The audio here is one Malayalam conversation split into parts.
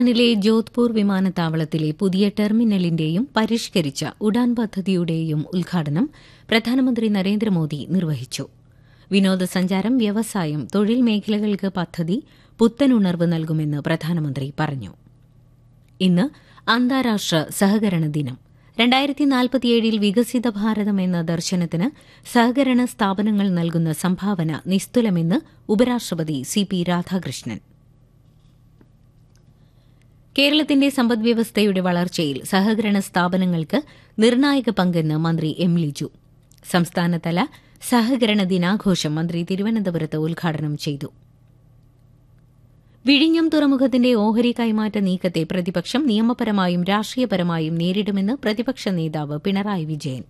ിലെ ജോധ്പൂർ വിമാനത്താവളത്തിലെ പുതിയ ടെർമിനലിന്റെയും പരിഷ്കരിച്ച ഉഡാൻ പദ്ധതിയുടെയും ഉദ്ഘാടനം പ്രധാനമന്ത്രി നരേന്ദ്രമോദി നിർവഹിച്ചു വിനോദസഞ്ചാരം വ്യവസായം തൊഴിൽ മേഖലകൾക്ക് പദ്ധതി പുത്തനുണർവ് നൽകുമെന്ന് പ്രധാനമന്ത്രി പറഞ്ഞു ഇന്ന് അന്താരാഷ്ട്ര സഹകരണ ദിനം രണ്ടായിരത്തി നാൽപ്പത്തിയേഴിൽ വികസിത ഭാരതം എന്ന ദർശനത്തിന് സഹകരണ സ്ഥാപനങ്ങൾ നൽകുന്ന സംഭാവന നിസ്തുലമെന്ന് ഉപരാഷ്ട്രപതി സി പി രാധാകൃഷ്ണൻ കേരളത്തിന്റെ സമ്പദ്വ്യവസ്ഥയുടെ വളർച്ചയിൽ സഹകരണ സ്ഥാപനങ്ങൾക്ക് നിർണായക പങ്കെന്ന് മന്ത്രി എം ലിജു സംസ്ഥാനതല സഹകരണ ദിനാഘോഷം മന്ത്രി തിരുവനന്തപുരത്ത് ഉദ്ഘാടനം ചെയ്തു വിഴിഞ്ഞം തുറമുഖത്തിന്റെ ഓഹരി കൈമാറ്റ നീക്കത്തെ പ്രതിപക്ഷം നിയമപരമായും രാഷ്ട്രീയപരമായും നേരിടുമെന്ന് പ്രതിപക്ഷ നേതാവ് പിണറായി വിജയൻ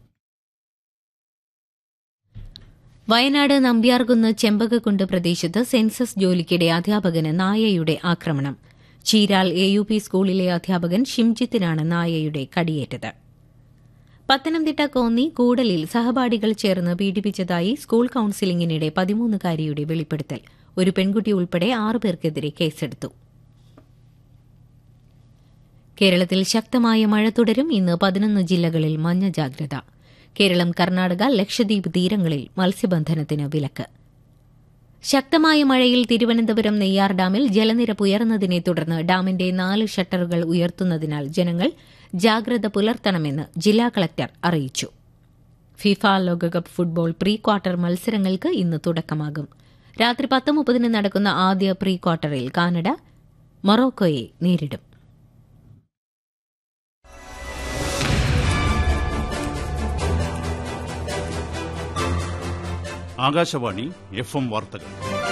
വയനാട് നമ്പ്യാർകുന്ന് ചെമ്പകക്കുണ്ട് പ്രദേശത്ത് സെൻസസ് ജോലിക്കിടെ അധ്യാപകന് നായയുടെ ആക്രമണം ചീരാൽ എ യു പി സ്കൂളിലെ അധ്യാപകൻ ഷിംജിത്തിനാണ് നായയുടെ കടിയേറ്റത് പത്തനംതിട്ട കോന്നി കൂടലിൽ സഹപാഠികൾ ചേർന്ന് പീഡിപ്പിച്ചതായി സ്കൂൾ കൌൺസിലിംഗിനിടെ പതിമൂന്നുകാരിയുടെ വെളിപ്പെടുത്തൽ ഒരു പെൺകുട്ടി ഉൾപ്പെടെ ആറുപേർക്കെതിരെ കേസെടുത്തു കേരളത്തിൽ ശക്തമായ മഴ തുടരും ഇന്ന് പതിനൊന്ന് ജില്ലകളിൽ മഞ്ഞ ജാഗ്രത കേരളം കർണാടക ലക്ഷദ്വീപ് തീരങ്ങളിൽ മത്സ്യബന്ധനത്തിന് വിലക്ക് ശക്തമായ മഴയിൽ തിരുവനന്തപുരം നെയ്യാർ ഡാമിൽ ജലനിരപ്പ് ഉയർന്നതിനെ തുടർന്ന് ഡാമിന്റെ നാല് ഷട്ടറുകൾ ഉയർത്തുന്നതിനാൽ ജനങ്ങൾ ജാഗ്രത പുലർത്തണമെന്ന് ജില്ലാ കളക്ടർ അറിയിച്ചു ഫിഫ ലോകകപ്പ് ഫുട്ബോൾ പ്രീ ക്വാർട്ടർ മത്സരങ്ങൾക്ക് ഇന്ന് തുടക്കമാകും രാത്രി പത്ത് മുപ്പതിന് നടക്കുന്ന ആദ്യ പ്രീ ക്വാർട്ടറിൽ കാനഡ മൊറോക്കോയെ നേരിടും ആകാശവാണി എഫ് എം വാർത്തകൾ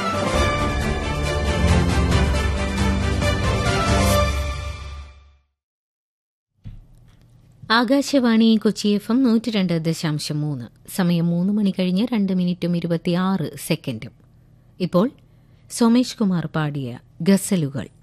ആകാശവാണി കൊച്ചി എഫ് എം നൂറ്റി രണ്ട് ദശാംശം മൂന്ന് സമയം മൂന്ന് മണി കഴിഞ്ഞ് രണ്ട് മിനിറ്റും ഇരുപത്തിയാറ് സെക്കൻഡും ഇപ്പോൾ സോമേഷ് കുമാർ പാടിയ ഗസലുകൾ